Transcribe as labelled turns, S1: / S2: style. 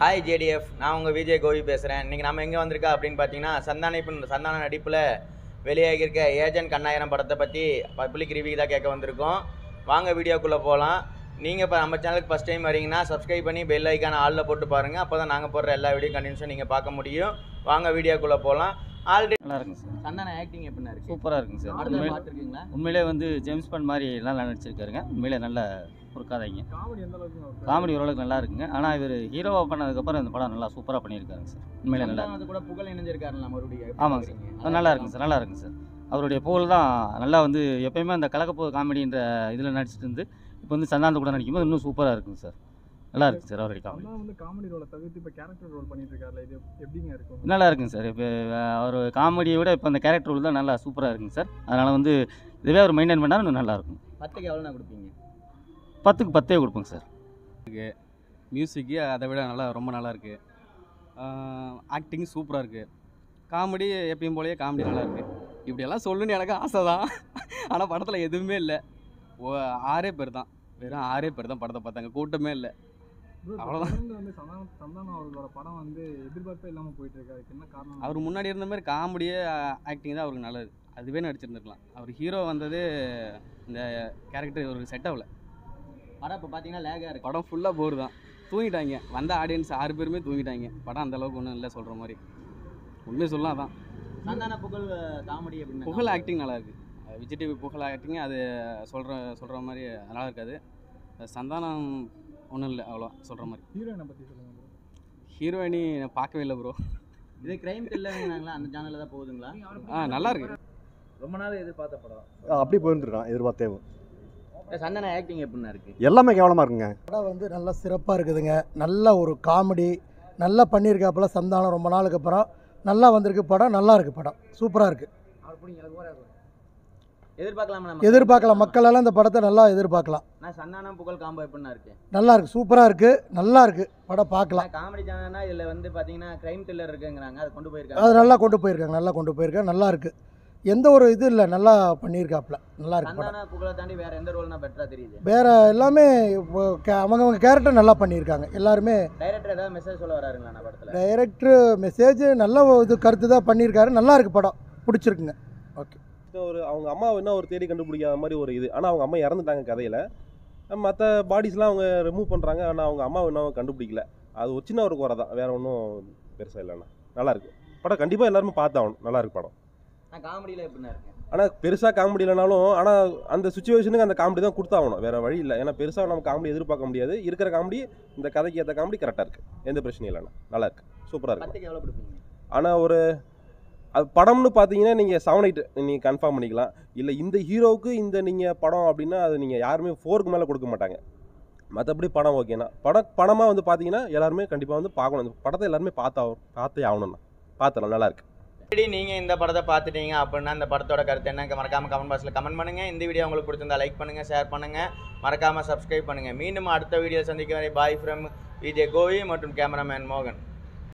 S1: Hi ஜேடிஎஃப் நான் உங்கள் விஜய் கோவி பேசுகிறேன் இன்றைக்கி நம்ம எங்கே வந்திருக்கா அப்படின்னு பார்த்தீங்கன்னா சந்தான இப்போ சந்தான நடிப்பில் வெளியாகியிருக்க ஏஜென்ட் கண்ணாயிரம் படத்தை பற்றி பப்ளிக் ரிவ்யூ தான் கேட்க வந்திருக்கோம் வாங்க வீடியோக்குள்ளே போகலாம் நீங்கள் இப்போ நம்ம சேனலுக்கு ஃபஸ்ட் டைம் வரீங்கன்னா சப்ஸ்கிரைப் பண்ணி பெல் ஐக்கான ஆளில் போட்டு பாருங்கள் அப்போ தான் நாங்கள் போடுற எல்லா வீடியோ கண்டினியூஸும் நீங்கள் பார்க்க முடியும் வாங்க வீடியோக்குள்ளே போகலாம் ஆல்ரெடி
S2: நல்லா இருக்குங்க சார்
S1: சந்தான ஆக்டிங் எப்படின்னா இருக்கு
S2: சூப்பராக இருக்குங்க சார்
S1: அடுத்த
S2: உண்மையிலே
S1: பார்த்துருக்கீங்களா
S2: உண்மையிலே வந்து ஜேம்ஸ் பாண்ட் மாதிரி நல்லா நடிச்சிருக்காருங்க உண்மையிலே நல்ல ஒரு கதைங்க
S3: காமெடி எந்த அளவுக்கு இருக்கு?
S2: காமெடி ஓரளவுக்கு நல்லா இருக்குங்க ஆனால் இவர் ஹீரோவாக பண்ணதுக்கப்புறம் இந்த படம் நல்லா சூப்பராக பண்ணியிருக்காருங்க சார் உண்மையிலே நல்லா
S1: சந்தானம் அது கூட புகழ் இணைஞ்சிருக்காருல்ல மறுபடியும்
S2: ஆமாங்க சார் அது நல்லா இருக்குங்க சார் நல்லா இருக்குங்க சார் அவருடைய புகழ் தான் நல்லா வந்து எப்பயுமே அந்த கலக்கப்போ காமெடின்ற இதில் நடிச்சிட்டு இருந்து இப்போ வந்து சந்தானத்து கூட நடிக்கும்போது இன்னும் சூப்பராக இருக்குங்க சார் நல்லா இருக்குங்க சார் அவருடைய காமெடி
S3: அண்ணா வந்து காமெடி ரோலை தவிர்த்து இப்போ கேரக்டர் ரோல் பண்ணிட்டு இருக்காருல இது எப்படிங்க இருக்கும்
S2: நல்லா இருக்குங்க சார் இப்போ அவர் காமெடியை விட இப்போ அந்த கேரக்டர் ரோல் தான் நல்லா சூப்பராக இருக்குங்க சார் அதனால் வந்து இதுவே அவர் மெயின்டைன் பண்ணால் இன்னும் நல்லா இருக்கும்
S1: பத்துக்கு எவ்வளோ கொடுப்பீங்க
S2: பத்துக்கு பத்தே கொடுப்போங்க சார்
S4: மியூசிக்கு அதை விட நல்லா ரொம்ப நல்லா இருக்கு ஆக்டிங் சூப்பராக இருக்குது காமெடி எப்பயும் போலயே காமெடி நல்லா இருக்கு இப்படியெல்லாம் சொல்லணும்னு எனக்கு ஆசை தான் ஆனால் படத்தில் எதுவுமே இல்லை ஓ ஆறே பேர் தான் வெறும் ஆறே பேர் தான் படத்தை பார்த்தாங்க கூட்டமே இல்லை
S3: Bro, இப்ப
S4: அவ்வளவுதான்.
S3: தொடர்ந்து வந்து சந்தானம் சந்தானம் அவர்களோட படம் வந்து எதிர்பார்ப்பே இல்லாமல் போயிட்டு இருக்கு அதுக்கு என்ன காரணம்
S4: அவர் முன்னாடி இருந்த மாதிரி காமெடியே ஆக்டிங் தான் அவருக்கு நல்லது அதுவே நடிச்சிருந்துருக்கலாம் அவர் ஹீரோ வந்தது இந்த கேரக்டர் இவருக்கு செட் ஆகல
S1: படம் இப்போ பார்த்தீங்கன்னா லேகாக இருக்கு
S4: படம் ஃபுல்லாக போர் தான் தூங்கிட்டாங்க வந்த ஆடியன்ஸ் ஆறு பேருமே தூங்கிட்டாங்க படம் அந்த அளவுக்கு ஒன்றும் இல்லை சொல்கிற மாதிரி உண்மையை சொல்லலாம் அதான்
S1: சந்தான புகழ் காமெடி அப்படின்னு
S4: புகழ் ஆக்டிங் நல்லா இருக்கு அஹ் விஜய் டிவி புகழ் ஆக்டிங் அது சொல்கிற சொல்கிற மாதிரி நல்லா இருக்காது அஹ் சந்தானம் ஒன்றும் இல்லை அவ்வளோ சொல்கிற மாதிரி
S3: ஹீரோயினை பற்றி சொல்லுங்க bro.
S4: ஹீரோயினி நான் பார்க்கவே இல்லை ப்ரோ
S1: இது கிரைம் த்ரில்லர்னாங்களா அந்த சேனலில் தான் போகுதுங்களா
S4: ஆ நல்லா இருக்கு
S1: ரொம்ப நாள் எதிர்பார்த்த படம்
S5: அப்படி போயிருந்துருக்கான் எதிர்பார்த்தேன்
S1: சந்தான ஆக்டிங் எப்படின்னா இருக்கு
S5: எல்லாமே கேவலமாக இருக்குங்க
S6: படம் வந்து நல்லா சிறப்பாக இருக்குதுங்க நல்ல ஒரு காமெடி நல்லா பண்ணியிருக்காப்புல சந்தானம் ரொம்ப நாளுக்கு அப்புறம் நல்லா வந்திருக்கு படம் நல்லா இருக்கு படம் சூப்பராக இருக்கு
S1: எதிர்பார்க்கலாமா நம்ம
S6: எதிர்பார்க்கலாம் மக்கள் எல்லாம் இந்த படத்தை நல்லா எதிர்பார்க்கலாம்
S1: நான் சந்தானம் புகழ் காம்போ எப்படின்னா இருக்கு
S6: நல்லா இருக்கு சூப்பராக இருக்கு நல்லா இருக்கு படம் பார்க்கலாம்
S1: காமெடி சேனல்னா இதில் வந்து பார்த்தீங்கன்னா கிரைம் த்ரில்லர் இருக்குங்கிறாங்க அதை கொண்டு
S6: அது
S1: போயிருக்காங்க
S6: நல்லா கொண்டு போயிருக்காங்க நல்லா கொண்டு போயிருக்காங்க நல்லா இருக்கு எந்த ஒரு இது இல்லை நல்லா பண்ணியிருக்காப்புல நல்லா இருக்கு படம்
S1: சந்தான புகழை தாண்டி வேற எந்த ரோல்னா பெட்டரா தெரியுது
S6: வேற எல்லாமே இப்போ கே- அவங்கவங்க கேரக்டர் நல்லா பண்ணியிருக்காங்க எல்லாருமே
S1: டைரக்டர் ஏதாவது மெசேஜ் சொல்ல வராருங்களா நான் படத்தில்
S6: டைரக்டர் மெசேஜ் நல்ல இது கருத்து தான் பண்ணியிருக்காரு நல்லா இருக்கு படம் பிடிச்சிருக்குங்க ஓகே
S7: ஒரு அவங்க அம்மா என்ன ஒரு தேடி கண்டுபிடிக்காத மாதிரி ஒரு இது ஆனால் அவங்க அம்மா இறந்துட்டாங்க கதையில் மற்ற பாடிஸ்லாம் அவங்க ரிமூவ் பண்ணுறாங்க ஆனால் அவங்க அம்மா இன்னும் கண்டுபிடிக்கல அது ஒரு சின்ன ஒரு குறை தான் வேற ஒன்றும் பெருசாக இல்லைண்ணா நல்லா இருக்கு படம் கண்டிப்பாக எல்லாருமே பார்த்தாகணும் நல்லா இருக்கு படம்
S1: நான் காமெடியில் எப்படின்னா இருக்கு
S7: ஆனால் பெருசாக காமெடி இல்லைனாலும் ஆனால் அந்த சுச்சுவேஷனுக்கு அந்த காமெடி தான் கொடுத்தாகணும் வேற வழி இல்லை ஏன்னா பெருசாக நம்ம காமெடி எதிர்பார்க்க முடியாது இருக்கிற காமெடி இந்த கதைக்கு ஏற்ற காமெடி கரெக்டாக இருக்கு எந்த பிரச்சனையும் இல்லைண்ணா நல்லா இருக்கு சூப்பராக இருக்கு
S1: பத்துக்கு எவ்வளோ கொடுப்பீங்க
S7: ஆனால் ஒரு அது படம்னு பார்த்தீங்கன்னா நீங்கள் செவன் எயிட் நீங்கள் கன்ஃபார்ம் பண்ணிக்கலாம் இல்லை இந்த ஹீரோவுக்கு இந்த நீங்கள் படம் அப்படின்னா அது நீங்கள் யாருமே ஃபோருக்கு மேலே கொடுக்க மாட்டாங்க மற்றபடி படம் ஓகேண்ணா படம் படமாக வந்து பார்த்தீங்கன்னா எல்லாருமே கண்டிப்பாக வந்து பார்க்கணும் இந்த படத்தை எல்லாருமே பார்த்தா பார்த்தே ஆகணும்ண்ணா பார்த்தலாம் நல்லா இருக்கு
S1: ஆல்ரெடி நீங்கள் இந்த படத்தை பார்த்துட்டீங்க அப்படின்னா இந்த படத்தோட கருத்து என்ன மறக்காம கமெண்ட் பாக்ஸில் கமெண்ட் பண்ணுங்கள் இந்த வீடியோ உங்களுக்கு பிடிச்சிருந்தா லைக் பண்ணுங்கள் ஷேர் பண்ணுங்கள் மறக்காமல் சப்ஸ்கிரைப் பண்ணுங்கள் மீண்டும் அடுத்த வீடியோ சந்திக்கும் வரை பாய் ஃப்ரம் விஜய் கோவி மற்றும் கேமராமேன் மோகன்